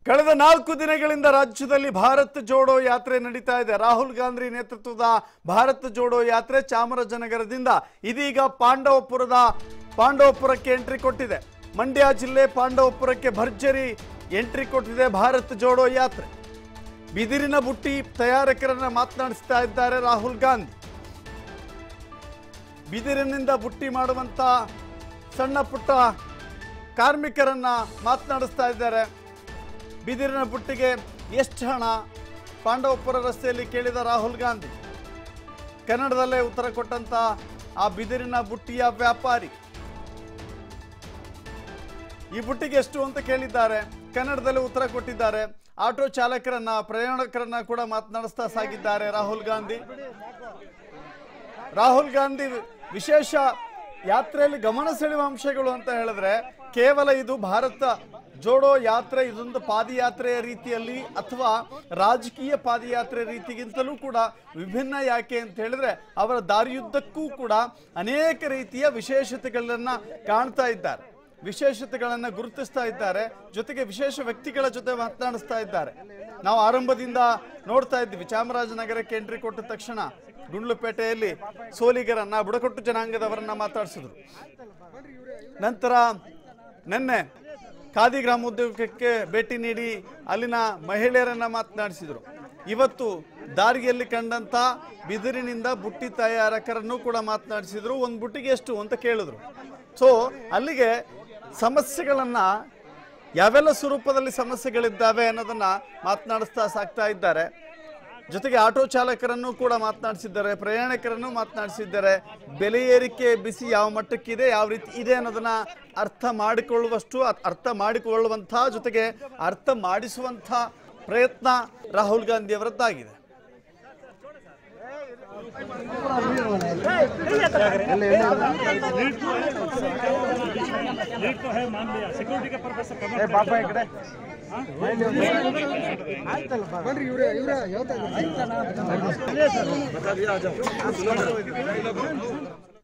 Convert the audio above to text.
ಕಳೆದ ನಾಲ್ಕು ದಿನಗಳಿಂದ ರಾಜ್ಯದಲ್ಲಿ ಭಾರತ್ ಜೋಡೋ ಯಾತ್ರೆ ನಡೀತಾ ಇದೆ ರಾಹುಲ್ ಗಾಂಧಿ ನೇತೃತ್ವದ ಭಾರತ್ ಜೋಡೋ ಯಾತ್ರೆ ಚಾಮರಾಜನಗರದಿಂದ ಇದೀಗ ಪಾಂಡವಪುರದ ಪಾಂಡವಪುರಕ್ಕೆ ಎಂಟ್ರಿ ಕೊಟ್ಟಿದೆ ಮಂಡ್ಯ ಜಿಲ್ಲೆ ಪಾಂಡವಪುರಕ್ಕೆ ಭರ್ಜರಿ ಎಂಟ್ರಿ ಕೊಟ್ಟಿದೆ ಭಾರತ್ ಜೋಡೋ ಯಾತ್ರೆ ಬಿದಿರಿನ ಬುಟ್ಟಿ ತಯಾರಕರನ್ನ ಮಾತನಾಡಿಸ್ತಾ ಇದ್ದಾರೆ ರಾಹುಲ್ ಗಾಂಧಿ ಬಿದಿರಿನಿಂದ ಬುಟ್ಟಿ ಮಾಡುವಂತ ಸಣ್ಣ ಪುಟ್ಟ ಕಾರ್ಮಿಕರನ್ನ ಮಾತನಾಡಿಸ್ತಾ ಇದ್ದಾರೆ ಬಿದಿರಿನ ಬುಟ್ಟಿಗೆ ಎಷ್ಟು ಹಣ ಪಾಂಡವಪುರ ರಸ್ತೆಯಲ್ಲಿ ಕೇಳಿದ ರಾಹುಲ್ ಗಾಂಧಿ ಕನ್ನಡದಲ್ಲೇ ಉತ್ತರ ಕೊಟ್ಟಂತ ಆ ಬಿದಿರಿನ ಬುಟ್ಟಿಯ ವ್ಯಾಪಾರಿ ಈ ಬುಟ್ಟಿಗೆ ಎಷ್ಟು ಅಂತ ಕೇಳಿದ್ದಾರೆ ಕನ್ನಡದಲ್ಲಿ ಉತ್ತರ ಕೊಟ್ಟಿದ್ದಾರೆ ಆಟೋ ಚಾಲಕರನ್ನ ಪ್ರಯಾಣಿಕರನ್ನ ಕೂಡ ಮಾತನಾಡಿಸ್ತಾ ಸಾಗಿದ್ದಾರೆ ರಾಹುಲ್ ಗಾಂಧಿ ರಾಹುಲ್ ಗಾಂಧಿ ವಿಶೇಷ ಯಾತ್ರೆಯಲ್ಲಿ ಗಮನ ಸೆಳೆಯುವ ಅಂಶಗಳು ಅಂತ ಹೇಳಿದ್ರೆ ಕೇವಲ ಇದು ಭಾರತ ಜೋಡೋ ಯಾತ್ರೆ ಇದೊಂದು ಪಾದಯಾತ್ರೆಯ ರೀತಿಯಲ್ಲಿ ಅಥವಾ ರಾಜಕೀಯ ಪಾದಯಾತ್ರೆ ರೀತಿಗಿಂತಲೂ ಕೂಡ ವಿಭಿನ್ನ ಯಾಕೆ ಅಂತ ಹೇಳಿದ್ರೆ ಅವರ ದಾರಿಯುದ್ದಕ್ಕೂ ಕೂಡ ಅನೇಕ ರೀತಿಯ ವಿಶೇಷತೆಗಳನ್ನ ಕಾಣ್ತಾ ಇದ್ದಾರೆ ವಿಶೇಷತೆಗಳನ್ನು ಗುರುತಿಸ್ತಾ ಇದ್ದಾರೆ ಜೊತೆಗೆ ವಿಶೇಷ ವ್ಯಕ್ತಿಗಳ ಜೊತೆ ಮಾತನಾಡಿಸ್ತಾ ಇದ್ದಾರೆ ನಾವು ಆರಂಭದಿಂದ ನೋಡ್ತಾ ಇದ್ವಿ ಚಾಮರಾಜನಗರಕ್ಕೆ ಎಂಟ್ರಿ ಕೊಟ್ಟ ತಕ್ಷಣ ಗುಂಡ್ಲುಪೇಟೆಯಲ್ಲಿ ಸೋಲಿಗರನ್ನ ಬುಡಕಟ್ಟು ಜನಾಂಗದವರನ್ನ ಮಾತಾಡಿಸಿದ್ರು ನಂತರ ನಿನ್ನೆ ಖಾದಿ ಗ್ರಾಮೋದ್ಯೋಗಕ್ಕೆ ಭೇಟಿ ನೀಡಿ ಅಲ್ಲಿನ ಮಹಿಳೆಯರನ್ನ ಮಾತನಾಡಿಸಿದ್ರು ಇವತ್ತು ದಾರಿಯಲ್ಲಿ ಕಂಡಂತ ಬಿದಿರಿನಿಂದ ಬುಟ್ಟಿ ತಯಾರಕರನ್ನು ಕೂಡ ಮಾತನಾಡಿಸಿದ್ರು ಒಂದು ಬುಟ್ಟಿಗೆ ಎಷ್ಟು ಅಂತ ಕೇಳಿದ್ರು ಸೊ ಅಲ್ಲಿಗೆ ಸಮಸ್ಯೆಗಳನ್ನ ಯಾವೆಲ್ಲ ಸ್ವರೂಪದಲ್ಲಿ ಸಮಸ್ಯೆಗಳಿದ್ದಾವೆ ಅನ್ನೋದನ್ನ ಮಾತನಾಡಿಸ್ತಾ ಸಾಕ್ತಾ ಇದ್ದಾರೆ ಜೊತೆಗೆ ಆಟೋ ಚಾಲಕರನ್ನು ಕೂಡ ಮಾತನಾಡಿಸಿದ್ದಾರೆ ಪ್ರಯಾಣಿಕರನ್ನು ಮಾತನಾಡಿಸಿದ್ದಾರೆ ಬೆಲೆ ಏರಿಕೆ ಬಿಸಿ ಯಾವ ಮಟ್ಟಕ್ಕಿದೆ ಯಾವ ರೀತಿ ಇದೆ ಅನ್ನೋದನ್ನ ಅರ್ಥ ಮಾಡಿಕೊಳ್ಳುವಷ್ಟು ಅ- ಅರ್ಥ ಮಾಡಿಕೊಳ್ಳುವಂಥ ಜೊತೆಗೆ ಅರ್ಥ ಮಾಡಿಸುವಂಥ ಪ್ರಯತ್ನ ರಾಹುಲ್ ಗಾಂಧಿ ಅವರದ್ದಾಗಿದೆ लीड तो है मान लिया सिक्योरिटी के पर्पज से करना ಬನ್ರಿ ಇವ್ರೆ ಇವ್ರೆ ಹೇಳ್ತಾ ಇದ್ದಾರೆ